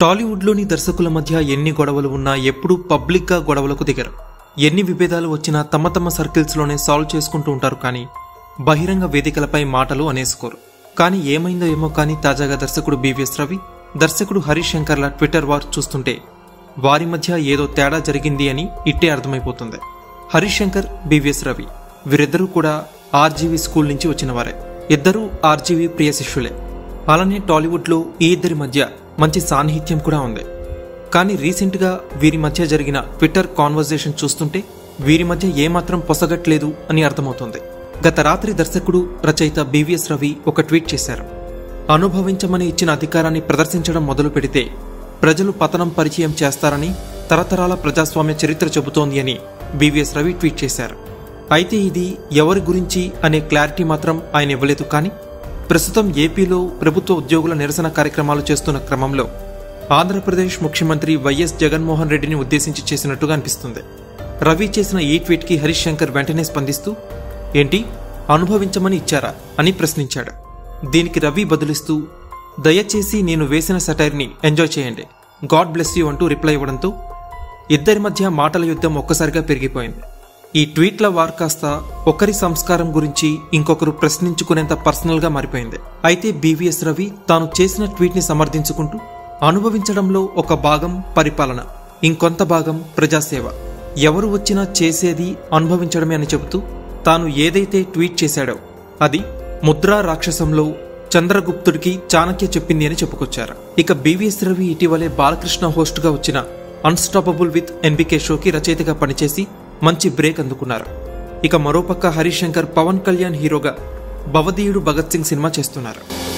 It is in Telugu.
టాలీవుడ్లోని దర్శకుల మధ్య ఎన్ని గొడవలు ఉన్నా ఎప్పుడూ పబ్లిక్గా గొడవలకు దిగరు ఎన్ని విభేదాలు వచ్చినా తమ తమ సర్కిల్స్లోనే సాల్వ్ చేసుకుంటూ ఉంటారు కానీ బహిరంగ వేదికలపై మాటలు అనేసుకోరు కానీ ఏమైందో ఏమో కానీ తాజాగా దర్శకుడు బీవీఎస్ రవి దర్శకుడు హరీష్ శంకర్ల ట్విట్టర్ వార్ చూస్తుంటే వారి మధ్య ఏదో తేడా జరిగింది అని ఇట్టే అర్థమైపోతుంది హరీష్ శంకర్ బీవీఎస్ రవి వీరిద్దరూ కూడా ఆర్జీవీ స్కూల్ నుంచి వచ్చిన వారే ఇద్దరూ ఆర్జీవీ ప్రియ శిష్యులే అలానే టాలీవుడ్లో ఈ ఇద్దరి మధ్య మంచి సాన్నిహిత్యం కూడా ఉంది కానీ రీసెంట్గా వీరి మధ్య జరిగిన ట్విట్టర్ కాన్వర్జేషన్ చూస్తుంటే వీరి మధ్య ఏమాత్రం పొసగట్లేదు అని అర్థమవుతుంది గత రాత్రి దర్శకుడు రచయిత బీవీఎస్ రవి ఒక ట్వీట్ చేశారు అనుభవించమని ఇచ్చిన అధికారాన్ని ప్రదర్శించడం మొదలు పెడితే ప్రజలు పతనం పరిచయం చేస్తారని తరతరాల ప్రజాస్వామ్య చరిత్ర చెబుతోంది అని బీవీఎస్ రవి ట్వీట్ చేశారు అయితే ఇది ఎవరి గురించి అనే క్లారిటీ మాత్రం ఆయన ఇవ్వలేదు కానీ ప్రస్తుతం ఏపీలో ప్రభుత్వ ఉద్యోగుల నిరసన కార్యక్రమాలు చేస్తున్న క్రమంలో ఆంధ్రప్రదేశ్ ముఖ్యమంత్రి వైఎస్ జగన్మోహన్ రెడ్డిని ఉద్దేశించి చేసినట్టుగా అనిపిస్తుంది రవి చేసిన ఈ ట్వీట్కి హరీష్ శంకర్ వెంటనే స్పందిస్తూ ఏంటి అనుభవించమని ఇచ్చారా అని ప్రశ్నించాడు దీనికి రవి బదులిస్తూ దయచేసి నేను వేసిన సటైర్ని ఎంజాయ్ చేయండి గాడ్ బ్లెస్ యూ అంటూ రిప్లై ఇవ్వడంతో ఇద్దరి మధ్య మాటల యుద్ధం ఒక్కసారిగా పెరిగిపోయింది ఈ ట్వీట్ల వార్ కాస్త ఒకరి సంస్కారం గురించి ఇంకొకరు ప్రశ్నించుకునేంత పర్సనల్గా మారిపోయింది అయితే బీవీఎస్ రవి తాను చేసిన ట్వీట్ని సమర్థించుకుంటూ అనుభవించడంలో ఒక భాగం పరిపాలన ఇంకొంత భాగం ప్రజాసేవ ఎవరు వచ్చినా చేసేది అనుభవించడమే అని చెబుతూ తాను ఏదైతే ట్వీట్ చేశాడో అది ముద్రా రాక్షసంలో చంద్రగుప్తుడికి చాణక్య చెప్పింది అని చెప్పుకొచ్చారు ఇక బీవీఎస్ రవి ఇటీవలే బాలకృష్ణ హోస్ట్గా వచ్చిన అన్స్టాపబుల్ విత్ ఎన్బికే షోకి రచయితగా పనిచేసి మంచి బ్రేక్ అందుకున్నారు ఇక మరోపక్క హరీష్ శంకర్ పవన్ కళ్యాణ్ హీరోగా భవదీయుడు భగత్ సింగ్ సినిమా చేస్తున్నారు